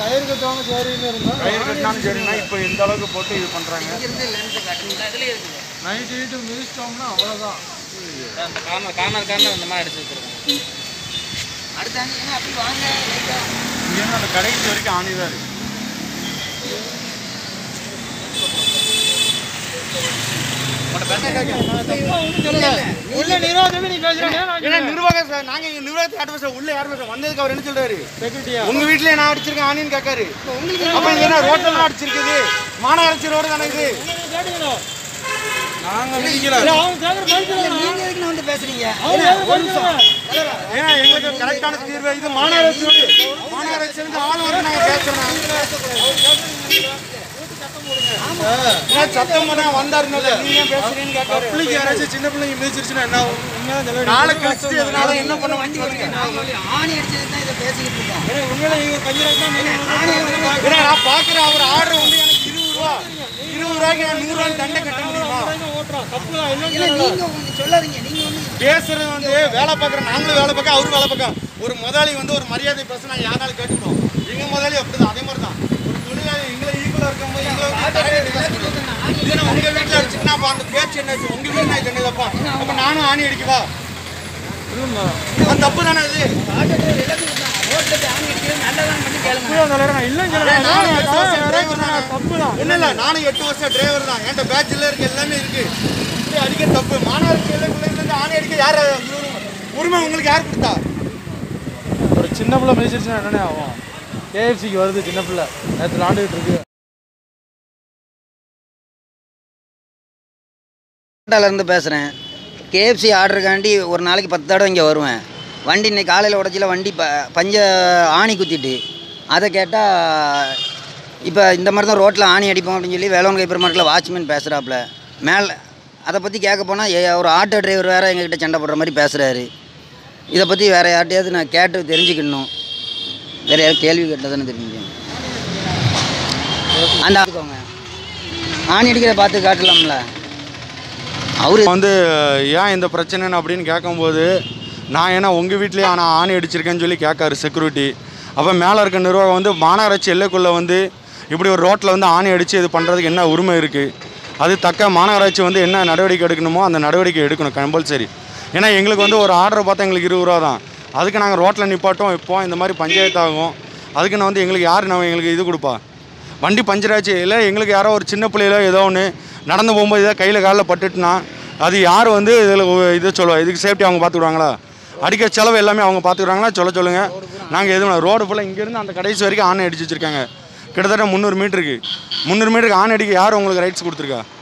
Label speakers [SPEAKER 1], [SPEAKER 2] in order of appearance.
[SPEAKER 1] கயிறு கட்டுவாங்க சரின்னு இருந்தால்
[SPEAKER 2] கயிறு கட்டினாலும் சரிண்ணா இப்போ இந்த அளவுக்கு போட்டு இது பண்ணுறாங்க
[SPEAKER 3] இங்கிருந்து லென்ஸ் காட்டுங்களா இதுலேயே இருக்குது
[SPEAKER 1] நைட்டு வீட்டு மிதிச்சிட்டோம்னா அவ்வளோதான்
[SPEAKER 3] அந்த கார்னர் கார்னர் கார்னர் இந்த மாதிரி அடிச்சு வச்சிருக்காங்க அடுத்தாங்கன்னா அப்படி வாங்க லைட்டா
[SPEAKER 2] இங்கேருந்து அந்த கடைசி வரைக்கும் ஆணி தான் இருக்கு
[SPEAKER 1] உள்ள நிர்வாகமே நீ பேசுறேன்
[SPEAKER 2] ஏன்னா நிர்வாகம் சார் நாங்கள் எங்கள் நிர்வாகத்தை யார்ட்ட பேசுகிறோம் உள்ள யார் பேசுகிறோம் வந்ததுக்கு அவர் என்ன சொல்றாரு
[SPEAKER 1] செக்யூரிட்டியா
[SPEAKER 2] உங்க வீட்லயே நான் அடிச்சிருக்கேன் ஆணின்னு கேட்காரு அப்ப இங்க என்ன ரோட்ல தான் அடிச்சிருக்குது மாநகராட்சி ரோடு தானே இது நாங்க மிதிக்கல
[SPEAKER 1] அவங்க கேட்குற பதில்
[SPEAKER 3] நீங்க எதுக்கு வந்து பேசுறீங்க
[SPEAKER 2] ஏன்னா எங்களுக்கு கரெக்டான தீர்வு இது மாநகராட்சி ரோடு மாநகராட்சி இருந்து ஆள் வந்து நாங்க பேசுறோம் ஏன்னா சத்தம் பண்ண வந்தாருன்னு நீங்க ஏன் பேசுறீங்கன்னு கேட்காரு
[SPEAKER 1] பிள்ளைக்கு யாராச்சும் சின்ன பிள்ளைங்க மிதிச்சிருச்சுன்னா என்ன ஆகும் உண்மையாக சொல்ல
[SPEAKER 2] நாளை கழிச்சு எதனால என்ன பண்ண
[SPEAKER 3] வண்டி வருங்க ஆணி அடிச்சது தான் இதை பேசிக்கிட்டு இருக்கோம்
[SPEAKER 1] ஏன்னா உண்மையில இவங்க பஞ்சராஜ் தான்
[SPEAKER 3] ஆணி வந்து
[SPEAKER 2] ஏன்னா நான் பாக்குறேன் அவர் ஆர்டர் வந்து எனக்கு இருபது ரூபா இருபது ரூபாய்க்கு நான் நூறு ரூபாய் தண்டை கட்ட முடியுமா
[SPEAKER 1] ஓட்டுறான் தப்பு தான்
[SPEAKER 3] இல்ல
[SPEAKER 1] இல்லைன்னு
[SPEAKER 3] நீங்க ஒண்ணு சொல்லாதீங்க நீங்க வந்து
[SPEAKER 2] பேசுறது வந்து வேலை பார்க்குற நாங்களும் வேலை பார்க்க அவரும் வேலை பார்க்க ஒரு முதலாளி வந்து ஒரு மரியாதை பேசினா யாராலும் கேட்டுக்கணும் எங்க முதலாளி அப்படிதான் அதே மாதிரி தான் ஒரு தொழிலாளி எங்களை ஈக்குவலா இருக்கும்போது எங்களை வந்து தடை எடுத்து பேசக்கூடாது. இது நான் உங்க வீட்டுல அடிச்சுன்னா அப்ப அந்த பேச்சு என்ன உங்க வீட்டுல இது என்னதப்பா அப்ப நானும் ஆணி அடிக்கவா அது தப்பு தானே இது
[SPEAKER 3] ரோட்ல போய் ஆணி அடிக்கிறது நல்லதான் பண்ணி கேளுங்க
[SPEAKER 1] இல்லைன்னு
[SPEAKER 2] ஏய், நானும் எட்டு வருஷம் driver தான்.
[SPEAKER 1] தப்பு தான்
[SPEAKER 2] ஒண்ணும் இல்ல நானும் எட்டு வருஷம் டிரைவர் தான் என்கிட்ட பேட்ச்ல இருக்கு எல்லாமே இருக்கு இப்படி அடிக்க தப்பு மாநகராட்சி எல்லைக்குள்ள இருந்து ஆணி அடிக்க யார் உரிமை உங்களுக்கு யார் கொடுத்தா
[SPEAKER 1] ஒரு சின்ன பிள்ளை மிதிச்சிருச்சுன்னா என்னண்ணே ஆகும் கேஎஃப்சிக்கு வருது சின்ன பிள்ளை நேற்று விளாண்டுக்கிட்டு இருக்கு
[SPEAKER 4] இருந்து பேசுகிறேன் கேஎஃப்சி ஆர்டருக்காண்டி ஒரு நாளைக்கு பத்து தடவை இங்கே வருவேன் வண்டி இன்னைக்கு காலையில் உடச்சில வண்டி ப பஞ்ச ஆணி குத்திட்டு அதை கேட்டால் இப்போ இந்த மாதிரி தான் ரோட்டில் ஆணி அடிப்போம் அப்படின்னு சொல்லி வேளாண் கைப்பர் மார்க்கில் வாட்ச்மேன் பேசுகிறாப்புல மேலே அதை பற்றி கேட்க போனால் ஒரு ஆட்டோ டிரைவர் வேறு எங்ககிட்ட சண்டை போடுற மாதிரி பேசுகிறாரு இதை பற்றி வேறு யார்ட்டையாவது நான் கேட்டு தெரிஞ்சுக்கணும் வேறு யாரும் கேள்வி கேட்டால் தானே தெரிஞ்சுக்கணும் அந்த ஆளுக்கோங்க ஆணி அடிக்கிறத பார்த்து காட்டலாம்ல அவரு
[SPEAKER 2] வந்து ஏன் இந்த பிரச்சனைன்னு அப்படின்னு கேட்கும்போது நான் ஏன்னா உங்கள் வீட்லேயே நான் ஆணி அடிச்சிருக்கேன்னு சொல்லி கேட்காரு செக்யூரிட்டி அப்போ மேலே இருக்க நிர்வாகம் வந்து மாநகராட்சி எல்லைக்குள்ளே வந்து இப்படி ஒரு ரோட்டில் வந்து ஆணி அடித்து இது பண்ணுறதுக்கு என்ன உரிமை இருக்குது அது தக்க மாநகராட்சி வந்து என்ன நடவடிக்கை எடுக்கணுமோ அந்த நடவடிக்கை எடுக்கணும் கம்பல்சரி ஏன்னா எங்களுக்கு வந்து ஒரு ஆர்டரை பார்த்தா எங்களுக்கு இருபது ரூபா தான் அதுக்கு நாங்கள் ரோட்டில் நிப்பாட்டோம் வைப்போம் இந்த மாதிரி பஞ்சாயத்து ஆகும் அதுக்கு நான் வந்து எங்களுக்கு யார் நம்ம எங்களுக்கு இது கொடுப்பா வண்டி பஞ்சர் ஆச்சு இல்லை எங்களுக்கு யாரோ ஒரு சின்ன பிள்ளையில ஏதோ ஒன்று நடந்து போகும்போது ஏதோ கையில் காலில் பட்டுட்டுனா அது யார் வந்து இதில் இதை சொல்லுவா இதுக்கு சேஃப்டி அவங்க பார்த்துக்குவாங்களா அடிக்கிற செலவு எல்லாமே அவங்க பார்த்துக்குறாங்களா சொல்ல சொல்லுங்கள் நாங்கள் எதுவும் ரோடு ஃபுல்லாக இங்கேருந்து அந்த கடைசி வரைக்கும் ஆணை அடிச்சு வச்சுருக்காங்க கிட்டத்தட்ட முந்நூறு மீட்டருக்கு முந்நூறு மீட்டருக்கு ஆணை அடிக்க யார் உங்களுக்கு ரைட்ஸ் கொடுத்துருக்கா